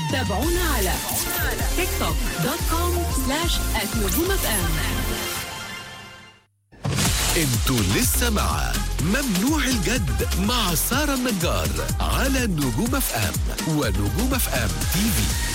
تابعونا على تيك توك دوت كوم سلاش نجوم اف ام انتوا لسه مع ممنوع الجد مع سارة النجار على نجوم اف ام ونجوم اف ام تي في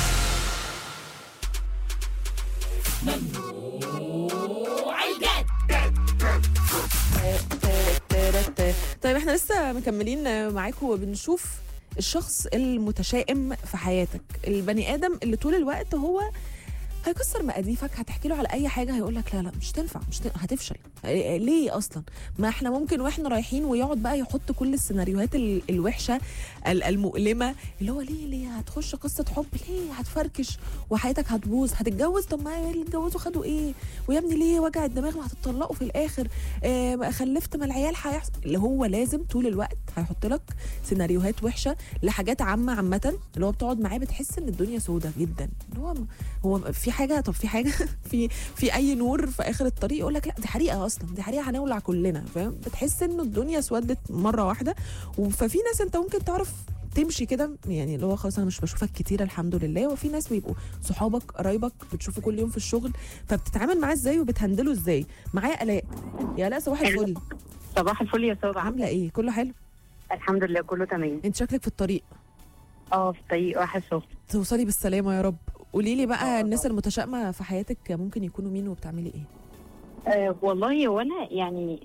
طيب احنا لسه مكملين معاكم وبنشوف الشخص المتشائم في حياتك البني ادم اللي طول الوقت هو هيكسر مقاديفك هتحكي له على اي حاجه هيقول لك لا لا مش تنفع مش تن... هتفشل إيه- ليه اصلا ما احنا ممكن واحنا رايحين ويقعد بقى يحط كل السيناريوهات ال- الوحشه ال- المؤلمه اللي هو ليه ليه هتخش قصه حب ليه هتفركش وحياتك هتبوظ هتتجوز طب ما اللي اتجوزوا خدوا ايه ويا ابني ليه وجع الدماغ ما هتطلقوا في الاخر آه ما خلفت ما العيال هيحصل اللي هو لازم طول الوقت هيحط لك سيناريوهات وحشه لحاجات عامه عامه اللي هو بتقعد معاه بتحس ان الدنيا سودة جدا اللي هو هو في حاجه طب في حاجه في في اي نور في اخر الطريق يقول لك لا دي حريقه اصلا دي حريقه هنولع كلنا فاهم بتحس انه الدنيا اسودت مره واحده ففي ناس انت ممكن تعرف تمشي كده يعني اللي هو خلاص انا مش بشوفك كتير الحمد لله وفي ناس بيبقوا صحابك قرايبك بتشوفوا كل يوم في الشغل فبتتعامل معاه ازاي وبتهندله ازاي معايا الاء يا الاء صباح الفل صباح الفل يا ساره عامله ايه كله حلو الحمد لله كله تمام انت شكلك في الطريق اه في الطريق رايحه الشغل توصلي بالسلامه يا رب قولي لي بقى آه. الناس المتشائمه في حياتك ممكن يكونوا مين وبتعملي ايه آه والله هو انا يعني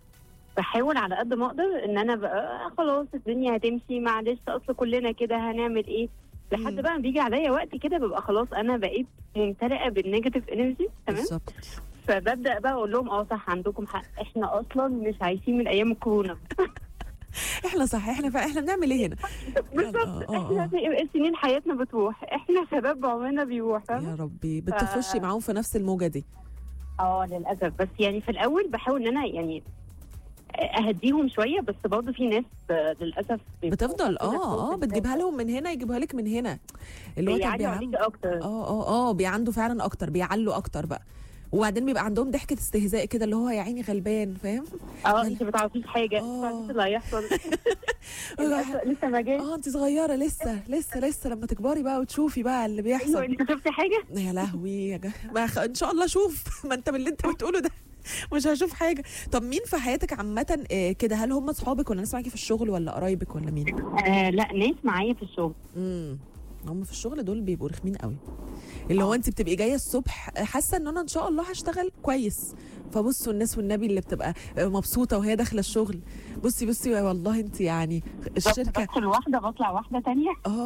بحاول على قد ما اقدر ان انا بقى خلاص الدنيا هتمشي معلش اصل كلنا كده هنعمل ايه لحد مم. بقى ما بيجي عليا وقت كده ببقى خلاص انا بقيت ممتلئه بالنيجاتيف انرجي تمام بالظبط فببدا بقى اقول لهم اه صح عندكم حق احنا اصلا مش عايشين من ايام الكورونا احنا صح احنا فا احنا بنعمل ايه هنا بالظبط آه، آه، احنا في سنين حياتنا بتروح احنا شباب عمرنا بيروح فاهمة؟ يا ربي بتخشي معاهم في نفس الموجه دي اه للاسف بس يعني في الاول بحاول ان انا يعني اهديهم شويه بس برضه في ناس آه، للاسف بيبقوا بتفضل حاطين اه اه نفسهم في بتجيبها الحتة. لهم من هنا يجيبها لك من هنا اللي هو طب بيعلوا يا عليك عم اكتر اه اه اه بيعندوا فعلا اكتر بيعلوا اكتر بقى وبعدين بيبقى عندهم ضحكه استهزاء كده اللي هو يا عيني غلبان فاهم اه انت ما بتعرفيش حاجه آه. ما تعرفيش اللي هيحصل للأسف لسه ما جاش اه انت صغيره لسه لسه لسه لما تكبري بقى وتشوفي بقى اللي ايوه بيحصل انت شفتي حاجه يا لهوي يا جه... ما خ... ان شاء الله اشوف ما انت من اللي انت بتقوله ده مش هشوف حاجه طب مين في حياتك عامه آه، كده هل هم اصحابك ولا ناس معاكي في الشغل ولا قرايبك ولا مين آه لا ناس معايا في الشغل امم هم في الشغل دول بيبقوا رخمين قوي اللي هو انت بتبقي جايه الصبح حاسه ان انا ان شاء الله هشتغل كويس فبصوا الناس والنبي اللي بتبقى مبسوطه وهي داخله الشغل بصي بصي والله انت يعني الشركه بدخل واحده بطلع واحده تانية اه